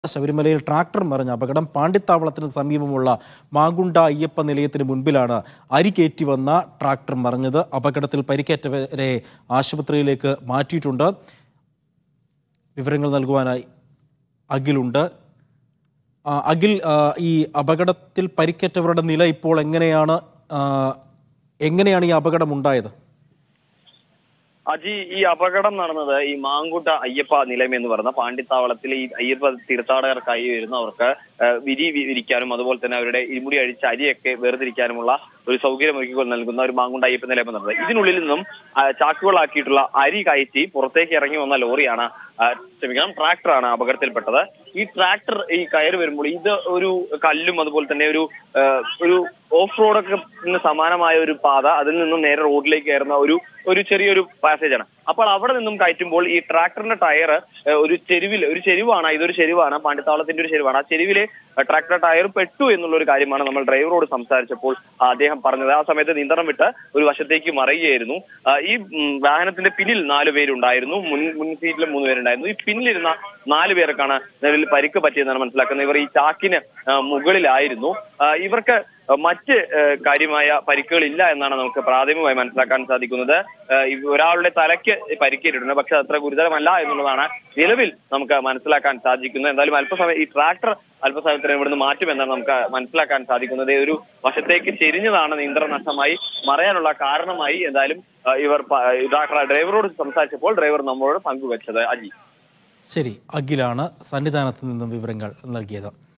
ശബരിമലയിൽ ട്രാക്ടർ മറിഞ്ഞ അപകടം പാണ്ടിത്താവളത്തിന് സമീപമുള്ള മാഗുണ്ട അയ്യപ്പ നിലയത്തിന് മുൻപിലാണ് അരി കയറ്റി വന്ന ട്രാക്ടർ മറിഞ്ഞത് അപകടത്തിൽ പരിക്കേറ്റവരെ ആശുപത്രിയിലേക്ക് മാറ്റിയിട്ടുണ്ട് വിവരങ്ങൾ നൽകുവാനായി അഖിലുണ്ട് ആ, അഖിൽ ആ, ഈ അപകടത്തിൽ പരിക്കേറ്റവരുടെ നില ഇപ്പോൾ എങ്ങനെയാണ് ആ, എങ്ങനെയാണ് ഈ അപകടം ഉണ്ടായത് അജി ഈ അപകടം നടന്നത് ഈ മാങ്കുട്ട അയ്യപ്പ നിലയം എന്ന് പറയുന്ന പാണ്ടിത്താവളത്തിലെ ഈ അയ്യപ്പ തീർത്ഥാടകർക്കായി വരുന്നവർക്ക് ആ, വിരി വി- വിരിക്കാനും അതുപോലെ തന്നെ അവരുടെ ഇരുമുടി അഴിച്ച അരിയൊക്കെ വേർതിരിക്കാനുമുള്ള ഒരു സൗകര്യം ഒരുക്കിക്കൊണ്ട് നൽകുന്ന ഒരു മാങ്കുണ്ട അയ്യപ്പ നിലയം എന്നുള്ളത് ഇതിനുള്ളിൽ നിന്നും ആ, ചാക്കുകളാക്കിയിട്ടുള്ള അരി കയറ്റി പുറത്തേക്ക് ഇറങ്ങി വന്ന ലോറിയാണ് ആ, ക്ഷമിക്കണം ട്രാക്ടറാണ് അപകടത്തിൽപ്പെട്ടത് ഈ ട്രാക്ടർ ഈ കയറി വരുമ്പോൾ ഇത് ഒരു കല്ലും അതുപോലെ തന്നെ ഒരു ആ, ഒരു ഓഫ് റോഡൊക്കെ സമാനമായ ഒരു പാത അതിൽ നിന്നും നേരെ റോഡിലേക്ക് കയറുന്ന ഒരു ഒരു ചെറിയൊരു പാസേജ് ആണ് അപ്പോൾ അവിടെ നിന്നും കയറ്റുമ്പോൾ ഈ ട്രാക്ടറിന്റെ ടയർ ഒരു ചെരുവിൽ ഒരു ചെരുവാണ് ഇതൊരു ചെരുവാണ് പാണ്ടിത്താവളത്തിന്റെ ഒരു ചെരുവാണ് ആ ചെരുവിലെ ട്രാക്ടർ ടയർ പെട്ടു എന്നുള്ള ഒരു കാര്യമാണ് നമ്മൾ ഡ്രൈവറോട് സംസാരിച്ചപ്പോൾ ആ, അദ്ദേഹം പറഞ്ഞത് ആ സമയത്ത് നിയന്ത്രണം വിട്ട് ഒരു വശത്തേക്ക് മറയുകയായിരുന്നു ആ, ഈ ഉം, വാഹനത്തിന്റെ പിന്നിൽ നാല് പേരുണ്ടായിരുന്നു മുൻ മുൻ സീറ്റിൽ മൂന്ന് പേരുണ്ടായിരുന്നു ഈ പിന്നിലിരുന്ന നാല് പേർക്കാണ് നിലവിൽ പരിക്ക് പറ്റിയെന്നാണ് മനസ്സിലാക്കുന്നത് ഇവർ ഈ ചാക്കിന് ആ, മുകളിലായിരുന്നു ആ, ഇവർക്ക് മറ്റ് ആ, കാര്യമായ പരിക്കുകളില്ല എന്നാണ് നമുക്ക് പ്രാഥമികമായി മനസ്സിലാക്കാൻ സാധിക്കുന്നത് ആ, ഇവ- ഒരാളുടെ തലയ്ക്ക് പരിക്കേറ്റിട്ടുണ്ട് പക്ഷെ അത്ര ഗുരുതരമല്ല എന്നുള്ളതാണ് നിലവിൽ നമുക്ക് മനസ്സിലാക്കാൻ സാധിക്കുന്നത് എന്തായാലും അല്പസമയം ഈ ട്രാക്ടർ അല്പസമയത്തിന് ഇവിടുന്ന് മാറ്റുമെന്നാണ് നമുക്ക് മനസ്സിലാക്കാൻ സാധിക്കുന്നത് ഒരു വശത്തേക്ക് ചെരിഞ്ഞതാണ് നിയന്ത്രണ നഷ്ടമായി മറയാനുള്ള കാരണമായി എന്തായാലും ആ, ഇവർ പ- ഇതാ- ഡ്രൈവറോട് സംസാരിച്ചപ്പോൾ ഡ്രൈവർ നമ്മളോട് പങ്കുവച്ചത് അജി ശരി അഖിലാണ് സന്നിധാനത്ത് നിന്നും വിവരങ്ങൾ നൽകിയത്